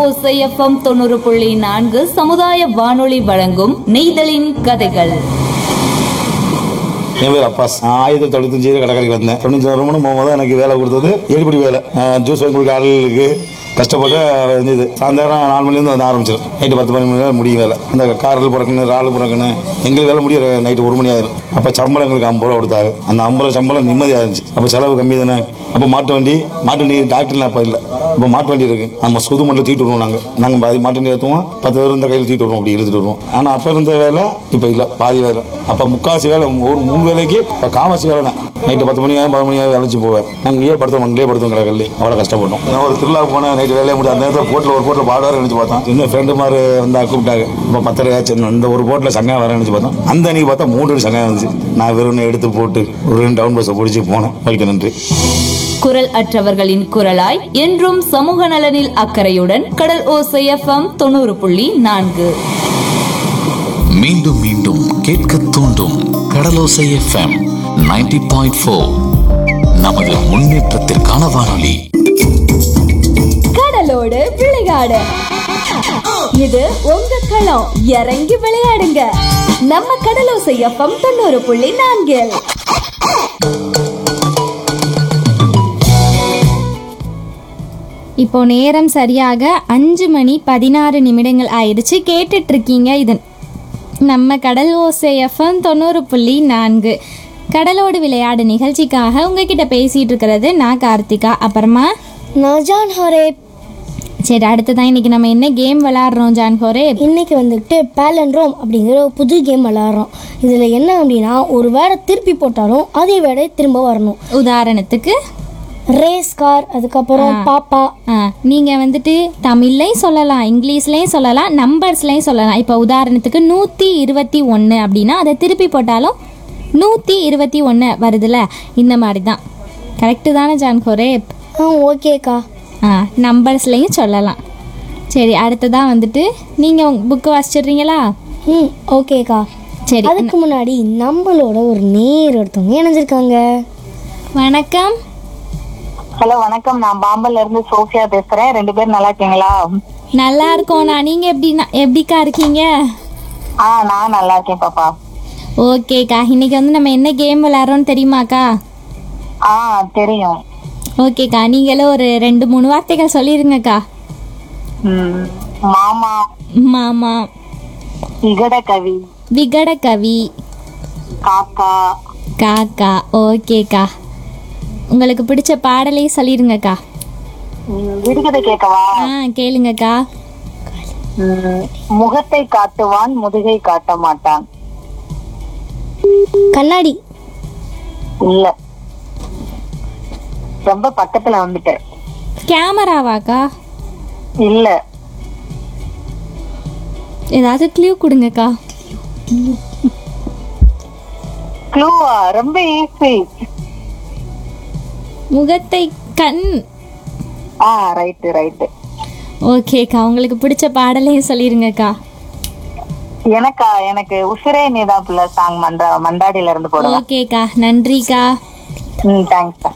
ஓசைஎஃப்எம் தொண்ணூறு புள்ளி நான்கு சமுதாய வானொலி வழங்கும் நெய்தலின் கதைகள் என் பேர் அப்பாஸ் நான் ஆயிரத்தி தொண்ணூத்தஞ்சு கடற்கரைக்கு வந்தேன் தொண்ணூத்தி ஒரு மணி போகும்போது எனக்கு வேலை கொடுத்தது ஏடிப்படி வேலை அஹ் ஜூஸ் வாங்கி கொடுக்க ஆளுகளுக்கு கஷ்டப்பட்டு இருந்தது சாயந்தரம் நாலு மணிலேருந்து வந்து ஆரம்பிச்சிடும் நைட்டு பத்து மணி மேலே முடியும் வேலை அந்த காரில் பிறக்கணும் ரால் பிறக்கணும் எங்களுக்கு வேலை முடிய நைட்டு ஒரு மணி ஆயிரும் அப்போ சம்பளம் எங்களுக்கு ஐம்பது ரூபா கொடுத்தாரு அந்த ஐம்பது சம்பளம் நிம்மதியாக இருந்துச்சு அப்போ செலவு கம்மி தானே அப்போ மாட்டு வண்டி மாட்டு வண்டி டாக்டர்லாம் அப்போ இல்லை இப்போ மாட்டு வண்டி இருக்கு நம்ம சுது மண்டல தூக்கிட்டு வருவோம் நாங்கள் நாங்கள் பாதி மாட்டு வண்டி ஏற்றுவோம் பத்து பேர் இந்த கையில் தூக்கிட்டு வருவோம் அப்படி இழுத்துட்டு வருவோம் ஆனால் அப்போ இருந்த வேலை இப்போ இல்லை பாதி வேலை அப்போ முக்காசி வேலை ஒரு மூணு வேலைக்கு இப்போ காவாசி வேலை தான் நைட்டு பத்து மணி ஆகும் பத்து மணி ஆகும் வேலைச்சு போவேன் நாங்கள் இங்கே படுத்தோம் அங்கேயே படுத்தோம் கடற்கல்லே அவ்வளோ கஷ்டப்பட்டோம் நான் ஒரு திருவிழா போனேன் நைட்டு வேலையை முடியும் அந்த நேரத்தில் போட்டில் ஒரு போட்டில் பாடுவார் நினச்சி பார்த்தோம் இன்னும் ஃப்ரெண்டு மாதிரி வந்தா கூப்பிட்டாங்க இப்போ பத்தரை ஆச்சு இந்த ஒரு போட்டில் சங்கம் வர நினச்சி பார்த்தோம் அந்த அன்னைக்கு பார்த்தா மூணு சங்கம் வந்துச்சு நான் வெறும் எடுத்து போட்டு ஒரு ரெண்டு டவுன் பஸ்ஸை பிடிச்சி போனேன் வைக்க நன்றி குரல் அற்றவர்களின் குரலாய் என்றும் சமூக நலனில் அக்கறையுடன் கடல் ஓசைஎஃப்எம் தொண்ணூறு புள்ளி நான்கு மீண்டும் மீண்டும் கேட்க தூண்டும் கடலோசை எஃப்எம் 90.4 பாயிண்ட் ஃபோர் நமது முன்னேற்றத்திற்கான வானொலி கடலோடு விளையாடு இது உங்க களம் இறங்கி விளையாடுங்க நம்ம கடலோசை எஃப்எம் தொண்ணூறு புள்ளி நான்கில் இப்போ நேரம் சரியாக அஞ்சு மணி பதினாறு நிமிடங்கள் ஆயிடுச்சு கேட்டுட்டு இருக்கீங்க இது நம்ம கடல் ஓசை எஃப்எம் தொண்ணூறு புள்ளி நான்கு கடலோடு விளையாடு நிகழ்ச்சிக்காக உங்ககிட்ட பேசிட்டு இருக்கிறது நான் கார்த்திகா அப்புறமா நான் ஜான் ஹோரேப் சரி அடுத்ததான் இன்னைக்கு நம்ம என்ன கேம் விளையாடுறோம் ஜான் ஹோரே இன்னைக்கு வந்துட்டு பேலண்ட்ரோம் அப்படிங்கிற ஒரு புது கேம் விளாட்றோம் இதில் என்ன அப்படின்னா ஒரு வேடை திருப்பி போட்டாலும் அதே வேடை திரும்ப வரணும் உதாரணத்துக்கு ரேஸ் கார் அதுக்கப்புறம் பாப்பா ஆ, நீங்க வந்துட்டு தமிழ்லையும் சொல்லலாம் இங்கிலீஷ்லையும் சொல்லலாம் நம்பர்ஸ்லையும் சொல்லலாம் இப்போ உதாரணத்துக்கு நூற்றி இருபத்தி ஒன்று அப்படின்னா அதை திருப்பி போட்டாலும் நூற்றி இருபத்தி ஒன்று வருதுல்ல இந்த மாதிரி தான் கரெக்டு தானே ஜான் ஹோரேப் ஆ ஓகேக்கா ஆ நம்பர்ஸ்லையும் சொல்லலாம் சரி அடுத்ததான் வந்துட்டு நீங்கள் உங்கள் புக்கு வாசிச்சிடுறீங்களா ம் ஓகேக்கா சரி அதுக்கு முன்னாடி நம்மளோட ஒரு நேர் ஒருத்தவங்க இணைஞ்சிருக்காங்க வணக்கம் ஹலோ வணக்கம் நான் பாம்பன்ல இருந்து சோஃபியா பேசுறேன் ரெண்டு பேரும் நல்லா இருக்கீங்களா நல்லா இருக்கோண்ணா நீங்கள் எப்படி எப்படிக்கா இருக்கீங்க ஆ நான் நல்லா இருக்கேன் பாப்பா ஓகேக்கா இன்னைக்கு வந்து நம்ம என்ன கேம் விளையாடுறோம்னு தெரியுமாக்கா ஆ தெரியும் ஓகேக்கா நீங்களும் ஒரு ரெண்டு மூணு வார்த்தைகள் சொல்லிருங்கக்கா ம், மாமா மாமா இகட கவி விகட கவி காக்கா காக்கா ஓகேக்கா உங்களுக்கு பிடிச்ச பாடலே சொல்லிருங்கக்கா ம், விடுகதை கேட்கவா ஆ கேளுங்கக்கா ம், முகத்தை காட்டுவான் முதுகை காட்ட மாட்டான் கண்ணாடி இல்ல ரொம்ப பக்கத்துல வந்துட்டேன் கேமராவாக்கா இல்ல ஏதாவது க்ளூ கொடுங்கக்கா க்ளூவா ரொம்ப ஈஸி முகத்தை கண் ஆ ரைட்டு ரைட்டு ஓகேக்கா உங்களுக்கு பிடிச்ச பாடலையும் சொல்லிருங்கக்கா எனக்கா எனக்கு உசிரே நீதான் பிள்ளை சாங் மண்டா மண்டாடியில இருந்து போடுவேன் ஓகேக்கா நன்றிக்கா ம் தேங்க்ஸ்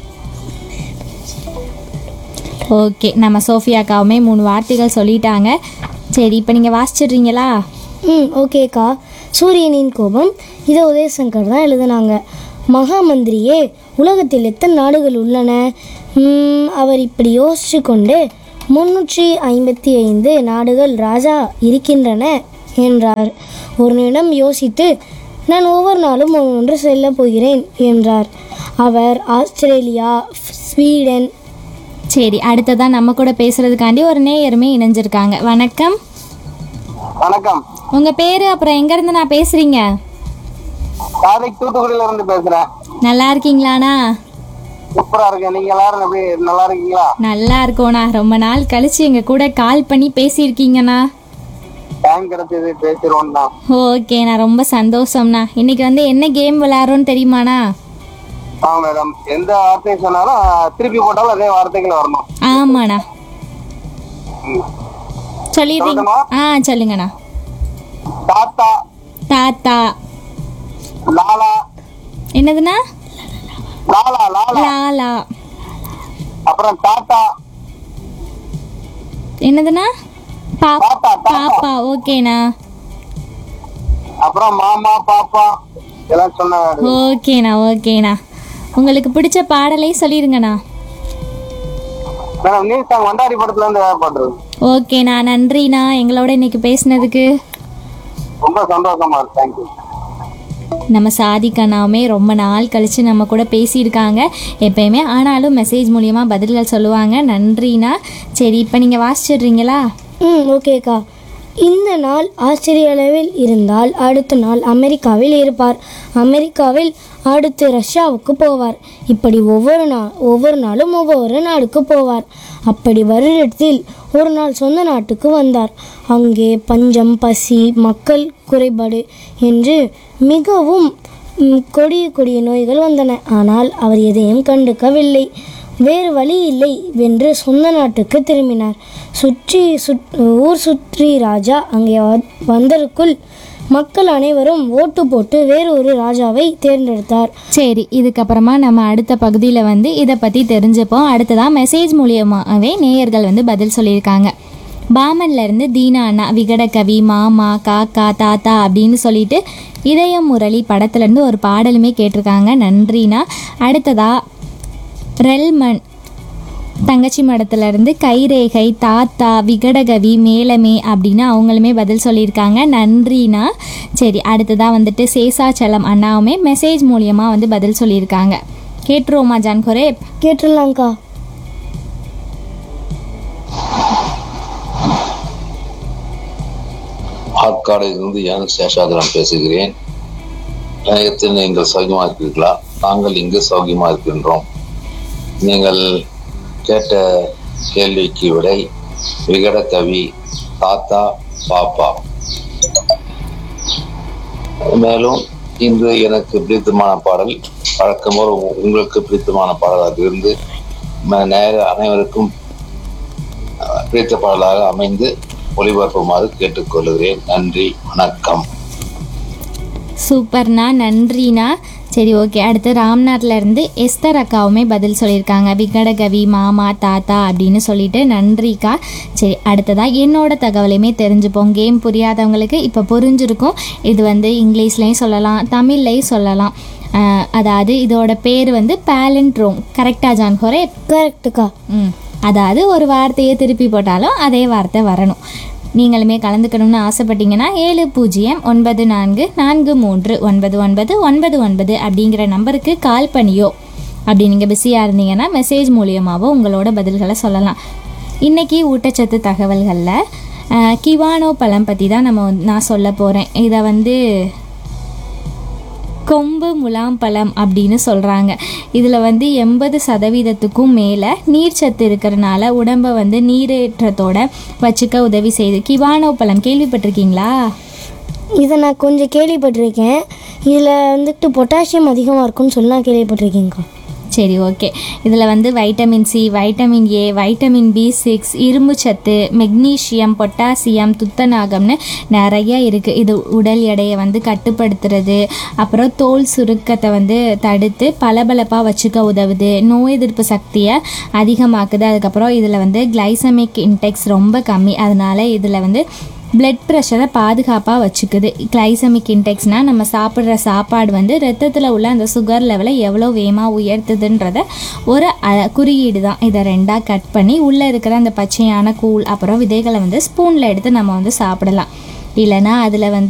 ஓகே நம்ம சோஃபியாக்காவுமே மூணு வார்த்தைகள் சொல்லிட்டாங்க சரி இப்போ நீங்கள் வாசிச்சிடுறீங்களா ம் ஓகேக்கா சூரியனின் கோபம் இதை உதயசங்கர் தான் எழுதுனாங்க மகாமந்திரியே உலகத்தில் எத்தனை நாடுகள் உள்ளன ம், அவர் இப்படி யோசிச்சு கொண்டு முன்னூற்றி ஐம்பத்தி ஐந்து நாடுகள் ராஜா இருக்கின்றன என்றார் ஒரு நிமிடம் யோசித்து நான் ஒவ்வொரு நாளும் ஒன்று செல்லப் போகிறேன் என்றார் அவர் ஆஸ்திரேலியா ஸ்வீடன் சரி அடுத்ததான் நம்ம கூட பேசுறதுக்காண்டி ஒரு நேயருமே இணைஞ்சிருக்காங்க வணக்கம் வணக்கம் உங்க பேரு அப்புறம் எங்க இருந்து நான் பேசுறீங்க கார்த்திக் தூத்துக்குடியில இருந்து பேசுறேன் நல்லா இருக்கீங்களாண்ணா சூப்பரா இருக்கேன் நீங்க எல்லாரும் எப்படி நல்லா இருக்கீங்களா நல்லா இருக்கோண்ணா ரொம்ப நாள் கழிச்சு எங்க கூட கால் பண்ணி பேசியிருக்கீங்கண்ணா டைம் கிடைச்சது பேசிடுவோம் தான் ஓகேண்ணா ரொம்ப சந்தோஷம்ண்ணா இன்னைக்கு வந்து என்ன கேம் விளையாடுறோன்னு தெரியுமாண்ணா ஆ மேடம் எந்த வார்த்தை சொன்னாலும் திருப்பி போட்டாலும் அதே வார்த்தைகள் வரணும் ஆமாண்ணா சொல்லிடுறீங்க சொல்லட்டுமா? ஆ சொல்லுங்கண்ணா தாத்தா தாத்தா லாலா என்னதுண்ணா லாலா லாலா லாலா அப்புறம் தாத்தா என்னதுண்ணா பாப்பா பாப்பா ஓகேண்ணா அப்புறம் மாமா பாப்பா எல்லாம் சொன்னாங்க ஓகேண்ணா ஓகேண்ணா உங்களுக்கு பிடிச்ச பாடலை சொல்லிருங்கண்ணா மேடம் நியூ சாங் வண்டாரி படத்துல இருந்து வேலை பாடுறது ஓகேண்ணா நன்றிண்ணா எங்களோட இன்னைக்கு பேசினதுக்கு ரொம்ப சந்தோஷமா இருக்கு தேங்க்யூ நம்ம சாதிக்கண்ணாவுமே ரொம்ப நாள் கழித்து நம்ம கூட பேசியிருக்காங்க எப்பயுமே ஆனாலும் மெசேஜ் மூலியமாக பதில்கள் சொல்லுவாங்க நன்றிண்ணா சரி இப்போ நீங்கள் வாசிச்சிடுறீங்களா ம் ஓகேக்கா இந்த நாள் ஆச்சரிய அளவில் இருந்தால் அடுத்த நாள் அமெரிக்காவில் இருப்பார் அமெரிக்காவில் அடுத்து ரஷ்யாவுக்கு போவார் இப்படி ஒவ்வொரு நாள் ஒவ்வொரு நாளும் ஒவ்வொரு நாடுக்கு போவார் அப்படி வருடத்தில் ஒரு நாள் சொந்த நாட்டுக்கு வந்தார் அங்கே பஞ்சம் பசி மக்கள் குறைபாடு என்று மிகவும் ம், கொடிய கொடிய நோய்கள் வந்தன ஆனால் அவர் எதையும் கண்டுக்கவில்லை வேறு வழி இல்லை வென்று சொந்த நாட்டுக்கு திரும்பினார் சுற்றி சுத் ஊர் சுற்றி ராஜா அங்கே வ- வந்ததற்குள் மக்கள் அனைவரும் ஓட்டு போட்டு வேறு ஒரு ராஜாவை தேர்ந்தெடுத்தார் சரி இதுக்கப்புறமா நம்ம அடுத்த பகுதியில் வந்து இதை பற்றி தெரிஞ்சுப்போம் அடுத்ததாக மெசேஜ் மூலியமாகவே நேயர்கள் வந்து பதில் சொல்லியிருக்காங்க பாமன்ல இருந்து தீனா அண்ணா விகடகவி மாமா காக்கா தாத்தா அப்படின்னு சொல்லிட்டு இதயம் முரளி படத்துலேருந்து ஒரு பாடலுமே கேட்டிருக்காங்க நன்றிண்ணா அடுத்ததா ரெல்மன் தங்கச்சி மடத்துல இருந்து கைரேகை தாத்தா விகடகவி மேலமே அப்படின்னு அவங்களுமே பதில் சொல்லியிருக்காங்க நன்றிண்ணா சரி அடுத்ததாக வந்துட்டு சேசாச்சலம் அண்ணாவுமே மெசேஜ் மூலியமாக வந்து பதில் சொல்லியிருக்காங்க கேட்டுருவோமா ஜான் கொரேப் கேட்டுடலாங்க்கா ஆற்காடில் இருந்து என் சேஷாதரன் பேசுகிறேன் நிலையத்தில் நீங்கள் சௌகியமா இருக்கிறீர்களா நாங்கள் இங்கு சௌகியமா இருக்கின்றோம் நீங்கள் கேட்ட கேள்விக்கு விடை விகட கவி தாத்தா பாப்பா மேலும் இன்று எனக்கு பிடித்தமான பாடல் வழக்கம்போல் உ- உங்களுக்கு பிடித்தமான பாடலாக இருந்து ம- நேர அனைவருக்கும் அஹ், பிடித்த பாடலாக அமைந்து ஒளிபரப்புமாறு கேட்டுக்கொள்கிறேன் நன்றி வணக்கம் சூப்பர்ண்ணா நன்றிண்ணா சரி ஓகே அடுத்து ராம்நாத்ல இருந்து எஸ்தர் அக்காவுமே பதில் சொல்லியிருக்காங்க விகடகவி மாமா தாத்தா அப்படின்னு சொல்லிட்டு நன்றிக்கா சரி அடுத்ததா என்னோட தகவலையுமே தெரிஞ்சுப்போம் கேம் புரியாதவங்களுக்கு இப்போ புரிஞ்சிருக்கும் இது வந்து இங்கிலீஷ்லேயும் சொல்லலாம் தமிழ்லையும் சொல்லலாம் அஹ், அதாவது இதோட பேர் வந்து பேலண்ட்ரோம் கரெக்டா ஜான் ஹொரே கரெக்டுக்கா ம் அதாவது ஒரு வார்த்தையை திருப்பி போட்டாலும் அதே வார்த்தை வரணும் நீங்களுமே கலந்துக்கணும்னு ஆசைப்பட்டீங்கன்னா ஏழு பூஜ்ஜியம் ஒன்பது நான்கு நான்கு மூன்று ஒன்பது ஒன்பது ஒன்பது ஒன்பது அப்படிங்கிற நம்பருக்கு கால் பண்ணியோ அப்படி நீங்கள் பிஸியாக இருந்தீங்கன்னா மெசேஜ் மூலியமாகவோ உங்களோட பதில்களை சொல்லலாம் இன்றைக்கி ஊட்டச்சத்து தகவல்களில் அஹ், கிவானோ பழம் பற்றி தான் நம்ம வந்து- நான் சொல்ல போகிறேன் இதை வந்து கொம்பு முலாம்பழம் அப்படின்னு சொல்கிறாங்க இதில் வந்து எண்பது சதவீதத்துக்கும் மேலே நீர்ச்சத்து இருக்கிறனால உடம்பை வந்து நீரேற்றத்தோட வச்சுக்க உதவி செய்யுது கிவானோ பழம் கேள்விப்பட்டிருக்கீங்களா இதை நான் கொஞ்சம் கேள்விப்பட்டிருக்கேன் இதில் வந்துட்டு பொட்டாசியம் அதிகமாக இருக்கும்னு சொல்லி நான் கேள்விப்பட்டிருக்கேங்க்கா சரி ஓகே இதில் வந்து vitamin C vitamin A vitamin B six இரும்பு சத்து மெக்னீஷியம் பொட்டாசியம் துத்தநாகம்னு நிறைய இருக்குது இது உடல் எடையை வந்து கட்டுப்படுத்துறது அப்புறம் தோல் சுருக்கத்தை வந்து தடுத்து பளபளப்பாக வச்சுக்க உதவுது நோய் எதிர்ப்பு சக்தியை அதிகமாக்குது அதுக்கப்புறம் இதில் வந்து கிளைசமிக் இன்டெக்ஸ் ரொம்ப கம்மி அதனால இதில் வந்து பிளட் ப்ரெஷரை பாதுகாப்பாக வச்சுக்குது கிளைசமிக் இன்டெக்ஸ்னால் நம்ம சாப்பிட்ற சாப்பாடு வந்து ரத்தத்தில் உள்ள அந்த சுகர் லெவலை எவ்வளோ வேகமாக உயர்த்துதுன்றத ஒரு அ- குறியீடு தான் இதை ரெண்டாக கட் பண்ணி உள்ளே இருக்கிற அந்த பச்சையான கூழ் அப்புறம் விதைகளை வந்து ஸ்பூனில் எடுத்து நம்ம வந்து சாப்பிடலாம் இல்லைன்னா அதில் வந்து